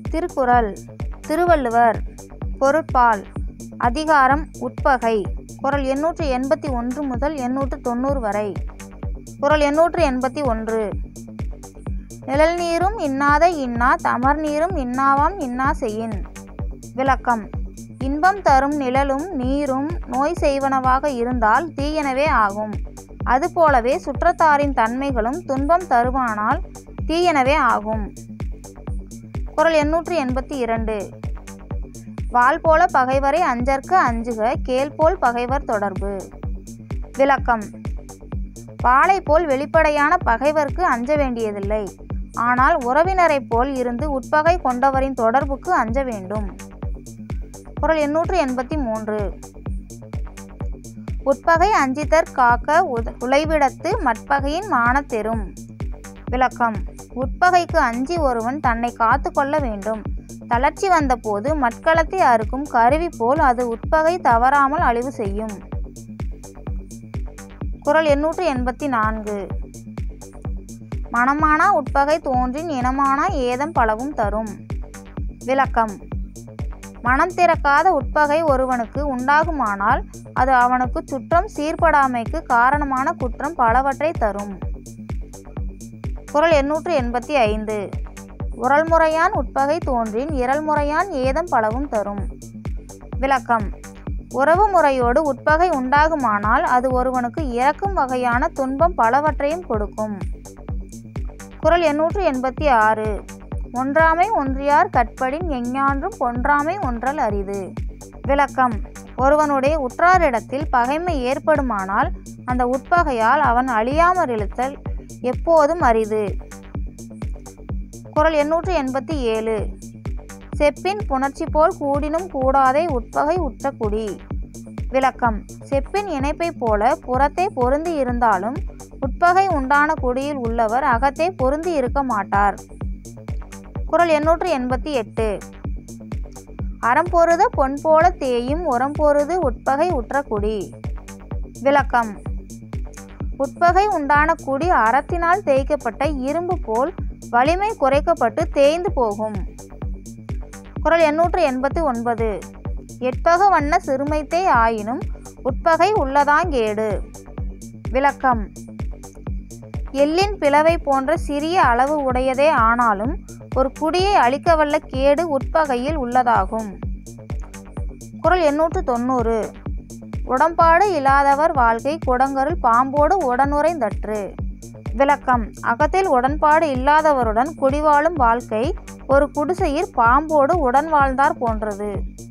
திருக்குறள் திருவள்ளுவர் பொருட்பால் அதிகாரம் உட்பகை குறள் எண்ணூற்று எண்பத்தி ஒன்று முதல் எண்ணூற்று தொண்ணூறு வரை குறள் எண்ணூற்று எண்பத்தி ஒன்று நிழல் நீரும் இன்னாத இன்னா தமர் நீரும் இன்னாவாம் இன்னா செய்யின் விளக்கம் இன்பம் தரும் நிழலும் நீரும் நோய் செய்வனவாக இருந்தால் தீயனவே ஆகும் அதுபோலவே சுற்றத்தாரின் தன்மைகளும் துன்பம் தருவானால் தீயனவே ஆகும் குறள் எண்ணூற்று எண்பத்தி இரண்டு வாள் போல பகைவரை அஞ்சற்கு அஞ்சுக கேள் போல் பகைவர் தொடர்பு விளக்கம் வாளை போல் வெளிப்படையான பகைவர்க்கு அஞ்ச வேண்டியதில்லை ஆனால் உறவினரைப் போல் இருந்து உட்பகை கொண்டவரின் தொடர்புக்கு அஞ்ச வேண்டும் குறள் எண்ணூற்று எண்பத்தி மூன்று உட்பகை அஞ்சிதற் காக்க உத- உழைவிடத்து மட்பகையின் மானத்தெரும் விளக்கம் உட்பகைக்கு அஞ்சி ஒருவன் தன்னை காத்து கொள்ள வேண்டும் தளர்ச்சி வந்தபோது மட்களத்தை அறுக்கும் கருவி போல் அது உட்பகை தவறாமல் அழிவு செய்யும் குறள் எண்ணூற்று எண்பத்தி நான்கு மனமானா உட்பகை தோன்றின் இனமானா ஏதம் பலவும் தரும் விளக்கம் மனம் திறக்காத உட்பகை ஒருவனுக்கு உண்டாகுமானால் அது அவனுக்கு சுற்றம் சீர்படாமைக்கு காரணமான குற்றம் பலவற்றை தரும் குறள் எண்ணூற்று எண்பத்தி ஐந்து உரல்முறையான் உட்பகை தோன்றின் இரல்முறையான் ஏதம் பலவும் தரும் விளக்கம் உறவு முறையோடு உட்பகை உண்டாகுமானால் அது ஒருவனுக்கு இறக்கும் வகையான துன்பம் பலவற்றையும் கொடுக்கும் குறள் எண்ணூற்று எண்பத்தி ஆறு ஒன்றாமை ஒன்றியார் கற்படின் எஞ்ஞான்றும் பொன்றாமை ஒன்றல் அரிது விளக்கம் ஒருவனுடைய உற்றாரிடத்தில் பகைமை ஏற்படுமானால் அந்த உட்பகையால் அவன் அழியாமற் இருத்தல் எப்போதும் அரிது குறள் எண்ணூற்று எண்பத்தி ஏழு செப்பின் புணர்ச்சி போல் கூடினும் கூடாதே உட்பகை உற்ற குடி விளக்கம் செப்பின் இணைப்பைப் போல புறத்தே பொருந்தி இருந்தாலும் உட்பகை உண்டான குடியில் உள்ளவர் அகத்தே பொருந்தி இருக்க மாட்டார் குறள் எண்ணூற்று எண்பத்தி எட்டு அறம் பொருத பொன் போல தேயும் உரம் பொருது உட்பகை உற்ற குடி விளக்கம் உட்பகை உண்டான குடி அறத்தினால் தேய்க்கப்பட்ட இரும்பு போல் வலிமை குறைக்கப்பட்டு தேய்ந்து போகும் குறள் எண்ணூற்று எண்பத்தி ஒன்பது எட்பக வண்ண சிறுமைத்தே ஆயினும் உட்பகை உள்ளதாங்கேடு விளக்கம் எள்ளின் பிளவை போன்ற சிறிய அளவு உடையதே ஆனாலும் ஒரு குடியை அழிக்கவல்ல கேடு உட்பகையில் உள்ளதாகும் குறள் எண்ணூற்று தொண்ணூறு உடம்பாடு இல்லாதவர் வாழ்க்கை குடங்கருள் பாம்போடு உடனுறைந்தற்று விளக்கம் அகத்தில் உடன்பாடு இல்லாதவருடன் குடிவாழும் வாழ்க்கை ஒரு குடிசையில் பாம்போடு உடன் வாழ்ந்தார் போன்றது